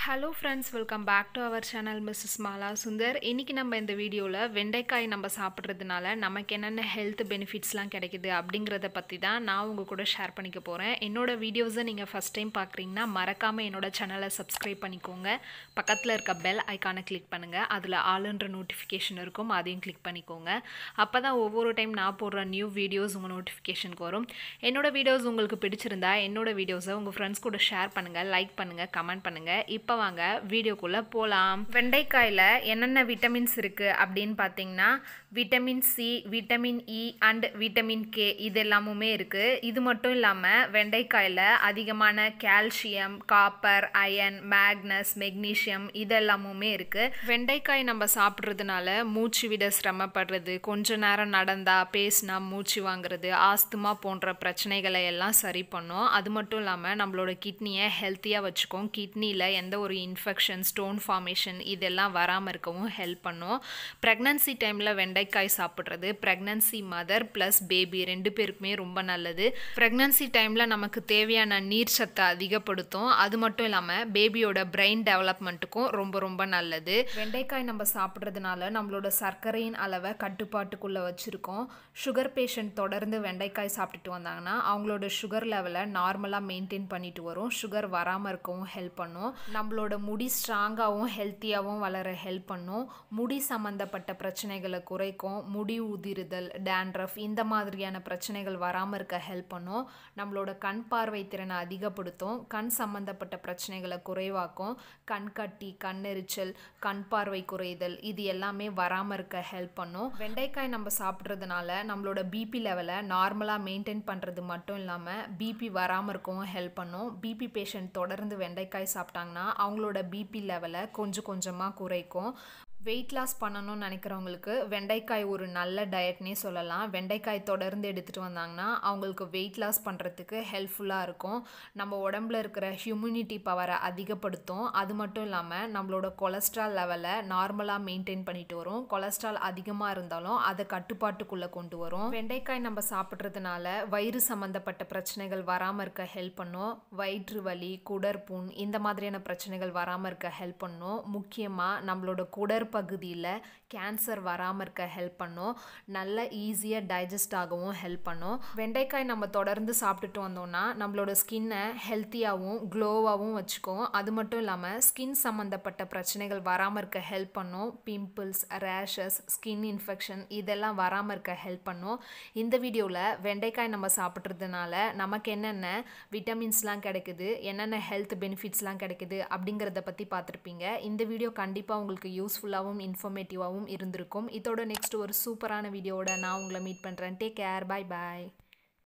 hello friends welcome back to our channel Mrs Mala Sundar இன்றைக்கி நம்ம இந்த வீடியோவில் வெண்டைக்காய் நம்ம சாப்பிட்றதுனால நமக்கு என்னென்ன ஹெல்த் பெனிஃபிட்ஸ்லாம் கிடைக்குது அப்படிங்கிறத பற்றி தான் நான் உங்கள் கூட ஷேர் பண்ணிக்க போகிறேன் என்னோட வீடியோஸை நீங்கள் ஃபஸ்ட் டைம் பார்க்குறீங்கன்னா மறக்காமல் என்னோட சேனலை சப்ஸ்கிரைப் பண்ணிக்கோங்க பக்கத்தில் இருக்க பெல் ஐக்கானை கிளிக் பண்ணுங்கள் அதில் ஆளுன்ற நோட்டிஃபிகேஷன் இருக்கும் அதையும் கிளிக் பண்ணிக்கோங்க அப்போ தான் ஒவ்வொரு டைம் நான் போடுற நியூ வீடியோஸ் உங்கள் நோட்டிஃபிகேஷனுக்கு வரும் என்னோட வீடியோஸ் உங்களுக்கு பிடிச்சிருந்தா என்னோட வீடியோஸை உங்கள் ஃப்ரெண்ட்ஸ் கூட ஷேர் பண்ணுங்கள் லைக் பண்ணுங்கள் கமெண்ட் பண்ணுங்கள் இப்போ வாங்க வீடியோக்குள்ளே போகலாம் வெண்டைக்காயில் என்னென்ன விட்டமின்ஸ் இருக்குது அப்படின்னு பார்த்தீங்கன்னா vitamin C vitamin E and vitamin K இது எல்லாமுமே இருக்குது இது மட்டும் இல்லாமல் வெண்டைக்காயில் அதிகமான கால்சியம் காப்பர் அயன் மேக்னஸ் மெக்னீஷியம் இதெல்லாமுமே இருக்குது வெண்டைக்காய் நம்ம சாப்பிட்றதுனால மூச்சு விட சிரமப்படுறது கொஞ்ச நேரம் நடந்தா பேசினா மூச்சு வாங்குறது ஆஸ்துமா போன்ற பிரச்சனைகளை எல்லாம் சரி பண்ணும் அது மட்டும் இல்லாமல் நம்மளோட கிட்னியை ஹெல்த்தியாக வச்சுக்கும் கிட்னியில் எந்த ஒரு இன்ஃபெக்ஷன் ஸ்டோன் ஃபார்மேஷன் இதெல்லாம் வராமல் இருக்கவும் ஹெல்ப் பண்ணும் ப்ரெக்னன்சி டைமில் வெண்டைக்காய் சாப்பிட்றது ப்ரெக்னன்சி மதர் ப்ளஸ் பேபி ரெண்டு பேருக்குமே ரொம்ப நல்லது ப்ரெக்னன்சி டைமில் நமக்கு தேவையான நீர் சத்தை அதிகப்படுத்தும் அது மட்டும் இல்லாமல் பேபியோட பிரெயின் டெவலப்மெண்ட்டுக்கும் ரொம்ப ரொம்ப நல்லது வெண்டைக்காய் நம்ம சாப்பிட்றதுனால நம்மளோட சர்க்கரையின் அளவை கட்டுப்பாட்டுக்குள்ளே வச்சுருக்கோம் சுகர் பேஷண்ட் தொடர்ந்து வெண்டைக்காய் சாப்பிட்டுட்டு வந்தாங்கன்னா அவங்களோட சுகர் லெவலை நார்மலாக மெயின்டைன் பண்ணிட்டு வரும் சுகர் வராமல் இருக்கவும் ஹெல்ப் பண்ணும் நம்மளோட முடி ஸ்ட்ராங்காகவும் ஹெல்த்தியாகவும் வளர ஹெல்ப் பண்ணும் முடி சம்மந்தப்பட்ட பிரச்சனைகளை குறைக்கும் முடி உதிருதல் டேண்ட்ரஃப் இந்த மாதிரியான பிரச்சனைகள் வராமல் இருக்க ஹெல்ப் பண்ணும் நம்மளோட கண் பார்வை திறனை அதிகப்படுத்தும் கண் சம்மந்தப்பட்ட பிரச்சனைகளை குறைவாக்கும் கண் கட்டி கண்ணெரிச்சல் கண் பார்வை குறைதல் இது எல்லாமே வராமல் இருக்க ஹெல்ப் பண்ணும் வெண்டைக்காய் நம்ம சாப்பிட்றதுனால நம்மளோட பிபி லெவலை நார்மலாக மெயின்டைன் பண்ணுறது மட்டும் இல்லாமல் பிபி வராமல் இருக்கவும் ஹெல்ப் பண்ணும் பிபி பேஷண்ட் தொடர்ந்து வெண்டைக்காய் சாப்பிட்டாங்கன்னா அவங்களோட பிபி லெவலை கொஞ்சம் கொஞ்சமாக குறைக்கும் வெயிட் லாஸ் பண்ணணும்னு நினைக்கிறவங்களுக்கு வெண்டைக்காய் ஒரு நல்ல டயட்னே சொல்லலாம் வெண்டைக்காய் தொடர்ந்து எடுத்துகிட்டு வந்தாங்கன்னா அவங்களுக்கு வெயிட் லாஸ் பண்ணுறதுக்கு ஹெல்ப்ஃபுல்லாக இருக்கும் நம்ம உடம்புல இருக்கிற ஹியூமினிட்டி பவரை அதிகப்படுத்தும் அது மட்டும் இல்லாமல் நம்மளோட கொலஸ்ட்ரால் லெவலை நார்மலாக மெயின்டைன் பண்ணிட்டு வரும் கொலஸ்ட்ரால் அதிகமாக இருந்தாலும் அதை கட்டுப்பாட்டுக்குள்ளே கொண்டு வரும் வெண்டைக்காய் நம்ம சாப்பிட்றதுனால வயிறு சம்மந்தப்பட்ட பிரச்சனைகள் வராமல் இருக்க ஹெல்ப் பண்ணும் வயிற்று வலி குடற்புண் இந்த மாதிரியான பிரச்சனைகள் வராமல் இருக்க ஹெல்ப் பண்ணும் முக்கியமாக நம்மளோட குடர் பகுதியில் கேன்சர் வராமல் இருக்க ஹெல்ப் பண்ணும் நல்ல ஈஸியாக டைஜஸ்ட் ஆகவும் ஹெல்ப் பண்ணும் வெண்டைக்காய் நம்ம தொடர்ந்து சாப்பிட்டுட்டு வந்தோம்னா நம்மளோட ஸ்கின்னை ஹெல்த்தியாகவும் க்ளோவாகவும் வச்சுக்கும் அது மட்டும் இல்லாமல் ஸ்கின் சம்மந்தப்பட்ட பிரச்சனைகள் வராமல் இருக்க ஹெல்ப் பண்ணும் பிம்பிள்ஸ் ரேஷஸ் ஸ்கின் இன்ஃபெக்ஷன் இதெல்லாம் வராமல் இருக்க ஹெல்ப் பண்ணும் இந்த வீடியோவில் வெண்டைக்காய் நம்ம சாப்பிட்றதுனால நமக்கு என்னென்ன விட்டமின்ஸ்லாம் கிடைக்குது என்னென்ன ஹெல்த் பெனிஃபிட்ஸ்லாம் கிடைக்குது அப்படிங்கிறத பற்றி பார்த்துருப்பீங்க இந்த வீடியோ கண்டிப்பாக உங்களுக்கு யூஸ்ஃபுல்லாகவும் இன்ஃபர்மேட்டிவாகவும் இருந்திருக்கும் இதோட நெக்ஸ்ட் ஒரு சூப்பரான வீடியோவோட நான் உங்களை மீட் பண்ணுறேன் டேக் கேர் பை பாய்